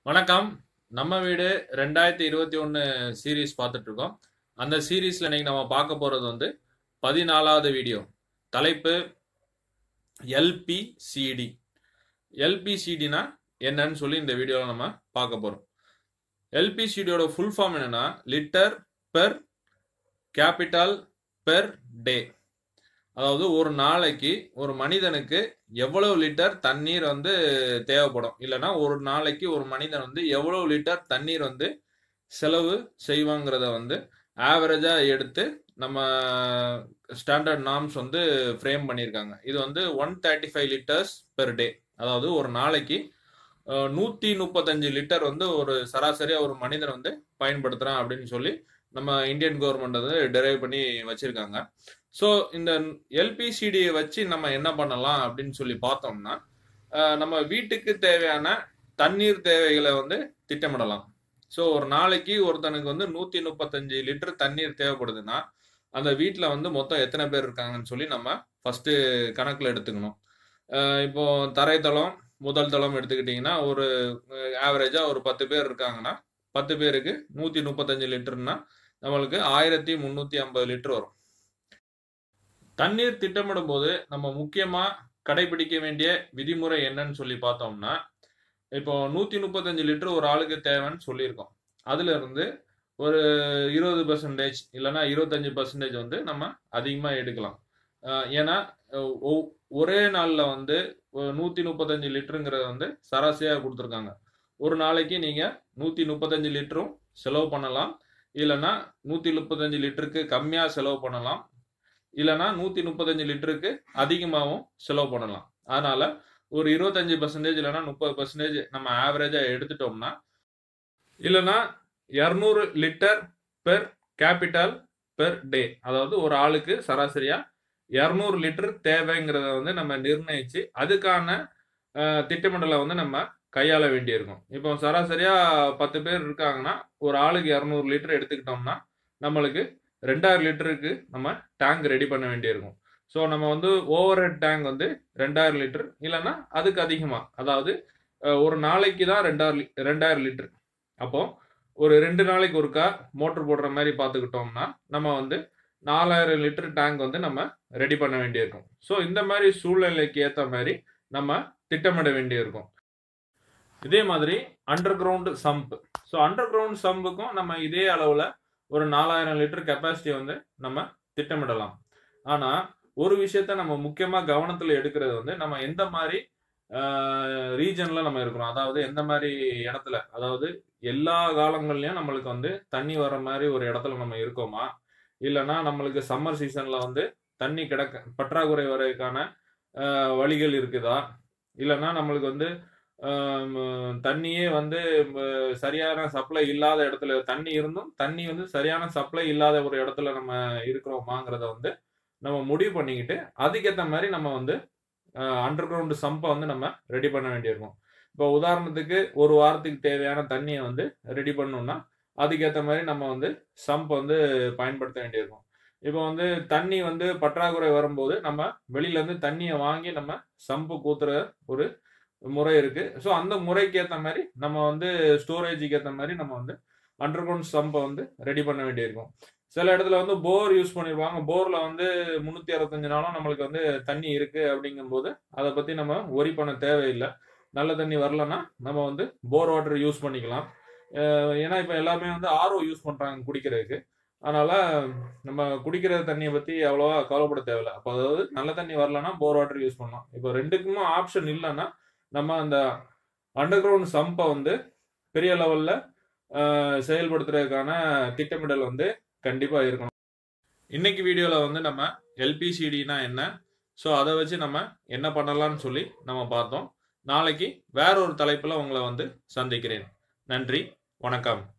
வணக்கம் நம்ம வீடு ரெண்டாயிரத்தி இருபத்தி ஒன்று சீரீஸ் பார்த்துட்டு இருக்கோம் அந்த சீரீஸில் இன்னைக்கு நம்ம பார்க்க போகிறது வந்து பதினாலாவது வீடியோ தலைப்பு எல்பிசிடி எல்பிசிடினா என்னன்னு சொல்லி இந்த வீடியோவில் நம்ம பார்க்க போகிறோம் எல்பிசிடியோட ஃபுல் ஃபார்ம் என்னன்னா litre per capita per day அதாவது ஒரு நாளைக்கு ஒரு மனிதனுக்கு எவ்வளவு லிட்டர் தண்ணீர் வந்து தேவைப்படும் இல்லைன்னா ஒரு நாளைக்கு ஒரு மனிதன் வந்து எவ்வளவு லிட்டர் தண்ணீர் வந்து செலவு செய்வாங்கிறத வந்து ஆவரேஜாக எடுத்து நம்ம ஸ்டாண்டர்ட் நார்ம்ஸ் வந்து ஃப்ரேம் பண்ணியிருக்காங்க இது வந்து one thirty five litres per day அதாவது ஒரு நாளைக்கு நூற்றி முப்பத்தஞ்சு லிட்டர் வந்து ஒரு சராசரியாக ஒரு மனிதன் வந்து பயன்படுத்துகிறான் அப்படின்னு சொல்லி நம்ம இந்தியன் கவர்மெண்ட் வந்து டெரைவ் பண்ணி வச்சுருக்காங்க ஸோ இந்த எல்பிசிடியை வச்சு நம்ம என்ன பண்ணலாம் அப்படின்னு சொல்லி பார்த்தோம்னா நம்ம வீட்டுக்கு தேவையான தண்ணீர் தேவைகளை வந்து திட்டமிடலாம் ஸோ ஒரு நாளைக்கு ஒருத்தனுக்கு வந்து நூற்றி முப்பத்தஞ்சு லிட்டர் தண்ணீர் தேவைப்படுதுன்னா அந்த வீட்டில் வந்து மொத்தம் எத்தனை பேர் இருக்காங்கன்னு சொல்லி நம்ம ஃபஸ்ட்டு கணக்கில் எடுத்துக்கணும் இப்போ தரைத்தளம் முதல் தளம் எடுத்துக்கிட்டிங்கன்னா ஒரு ஆவரேஜாக ஒரு பத்து பேர் இருக்காங்கன்னா பத்து பேருக்கு நூற்றி முப்பத்தஞ்சு லிட்டர்னா நம்மளுக்கு ஆயிரத்தி முந்நூற்றி ஐம்பது லிட்டர் வரும் தண்ணீர் திட்டமிடும் போது நம்ம முக்கியமாக கடைபிடிக்க வேண்டிய விதிமுறை என்னன்னு சொல்லி பார்த்தோம்னா இப்போ நூற்றி முப்பத்தஞ்சு லிட்டர் ஒரு ஆளுக்கு தேவைன்னு சொல்லியிருக்கோம் அதுல இருந்து ஒரு இருபது பர்சன்டேஜ் இல்லைன்னா இருபத்தஞ்சு பர்சன்டேஜ் வந்து நம்ம அதிகமாக எடுக்கலாம் ஏன்னா ஒரே நாளில் வந்து நூற்றி முப்பத்தஞ்சு லிட்டருங்கிறத வந்து சராசரியாக கொடுத்துருக்காங்க ஒரு நாளைக்கு நீங்கள் நூற்றி முப்பத்தஞ்சு லிட்டரும் செலவு பண்ணலாம் இல்லைன்னா நூற்றி முப்பத்தஞ்சு லிட்டருக்கு கம்மியாக செலவு பண்ணலாம் இல்லைன்னா நூற்றி முப்பத்தஞ்சு லிட்டருக்கு அதிகமாகவும் செலவு பண்ணலாம் அதனால ஒரு இருபத்தஞ்சு பர்சன்டேஜ் இல்லைன்னா முப்பது பர்சன்டேஜ் நம்ம ஆவரேஜாக எடுத்துட்டோம்னா இல்லைன்னா இரநூறு litre per capita per day அதாவது ஒரு ஆளுக்கு சராசரியாக இரநூறு லிட்டர் தேவைங்கிறத வந்து நம்ம நிர்ணயிச்சு அதுக்கான திட்டமிடலை வந்து நம்ம கையாள வேண்டியிருக்கும் இப்போ சராசரியாக பத்து பேர் இருக்காங்கன்னா ஒரு ஆளுக்கு இரநூறு லிட்டர் எடுத்துக்கிட்டோம்னா நம்மளுக்கு ரெண்டாயிரம் லிட்டருக்கு நம்ம டேங்க் ரெடி பண்ண வேண்டியிருக்கும் ஸோ நம்ம வந்து ஓவர் ஹெட் டேங்க் வந்து ரெண்டாயிரம் லிட்டர் இல்லைன்னா அதுக்கு அதிகமாக அதாவது ஒரு நாளைக்கு தான் ரெண்டாயிரம் ரெண்டாயிரம் லிட்டர் அப்போ ஒரு ரெண்டு நாளைக்கு ஒருக்கா மோட்டர் போடுற மாதிரி பார்த்துக்கிட்டோம்னா நம்ம வந்து நாலாயிரம் லிட்டர் டேங்க் வந்து நம்ம ரெடி பண்ண வேண்டியிருக்கும் ஸோ இந்த மாதிரி சூழ்நிலைக்கு ஏற்ற மாதிரி நம்ம திட்டமிட வேண்டியிருக்கும் இதே மாதிரி underground sump so underground சம்புக்கும் நம்ம இதே அளவில் ஒரு நாலாயிரம் லிட்டர் கெப்பாசிட்டி வந்து நம்ம திட்டமிடலாம் ஆனால் ஒரு விஷயத்த நம்ம முக்கியமாக கவனத்தில் எடுக்கிறது வந்து நம்ம எந்த மாதிரி ரீஜனில் நம்ம இருக்கிறோம் அதாவது எந்த மாதிரி இடத்துல அதாவது எல்லா காலங்கள்லையும் நம்மளுக்கு வந்து தண்ணி வர மாதிரி ஒரு இடத்துல நம்ம இருக்கோமா இல்லைன்னா நம்மளுக்கு சம்மர் சீசனில் வந்து தண்ணி கிடக்க பற்றாக்குறை வரைக்கான வழிகள் இருக்குதா இல்லைன்னா நம்மளுக்கு வந்து தண்ணியே வந்து சரியான சப்ளை இல்லாத இடத்துல தண்ணி இருந்தும் தண்ணி வந்து சரியான சப்ளை இல்லாத ஒரு இடத்துல நம்ம இருக்கிறோமாங்கிறத வந்து நம்ம முடிவு பண்ணிக்கிட்டு அதுக்கேற்ற மாதிரி நம்ம வந்து அண்டர் கிரவுண்டு சம்பை வந்து நம்ம ரெடி பண்ண வேண்டியிருக்கும் இப்போ உதாரணத்துக்கு ஒரு வாரத்துக்கு தேவையான தண்ணியை வந்து ரெடி பண்ணோம்னா அதுக்கேற்ற மாதிரி நம்ம வந்து சம்ப் வந்து பயன்படுத்த வேண்டியிருக்கும் இப்போ வந்து தண்ணி வந்து பற்றாக்குறை வரும்போது நம்ம வெளியிலேருந்து தண்ணியை வாங்கி நம்ம சம்பு கூத்துற ஒரு முறை இருக்கு ஸோ அந்த முறைக்கு ஏற்ற மாதிரி நம்ம வந்து ஸ்டோரேஜுக்கு ஏற்ற மாதிரி நம்ம வந்து அண்டர் கிரவுண்ட் சம்பை வந்து ரெடி பண்ண வேண்டியிருக்கும் சில இடத்துல வந்து போர் யூஸ் பண்ணிருப்பாங்க போர்ல வந்து முந்நூற்றி அறுபத்தஞ்சு நாளும் நம்மளுக்கு வந்து தண்ணி இருக்கு அப்படிங்கும்போது அதை பத்தி நம்ம ஒரி பண்ண தேவையில்லை நல்ல தண்ணி வரலன்னா நம்ம வந்து போர் வாட்டர் யூஸ் பண்ணிக்கலாம் ஏன்னா இப்போ எல்லாமே வந்து ஆர்ஓ யூஸ் பண்றாங்க குடிக்கிறதுக்கு அதனால நம்ம குடிக்கிற தண்ணியை பத்தி அவ்வளோவா கவலைப்பட தேவையில்லை அப்போ அதாவது நல்ல தண்ணி வரலன்னா போர் வாட்டர் யூஸ் பண்ணலாம் இப்போ ரெண்டுக்குமே ஆப்ஷன் இல்லைன்னா நம்ம அந்த அண்டர் கிரவுண்ட் சம்பை வந்து பெரிய லெவலில் செயல்படுத்துறதுக்கான திட்டமிடல் வந்து கண்டிப்பாக இருக்கணும் இன்னைக்கு வீடியோவில் வந்து நம்ம எல்பிசிடினா என்ன ஸோ அதை வச்சு நம்ம என்ன பண்ணலாம்னு சொல்லி நம்ம பார்த்தோம் நாளைக்கு வேற ஒரு தலைப்பில் உங்களை வந்து சந்திக்கிறேன் நன்றி வணக்கம்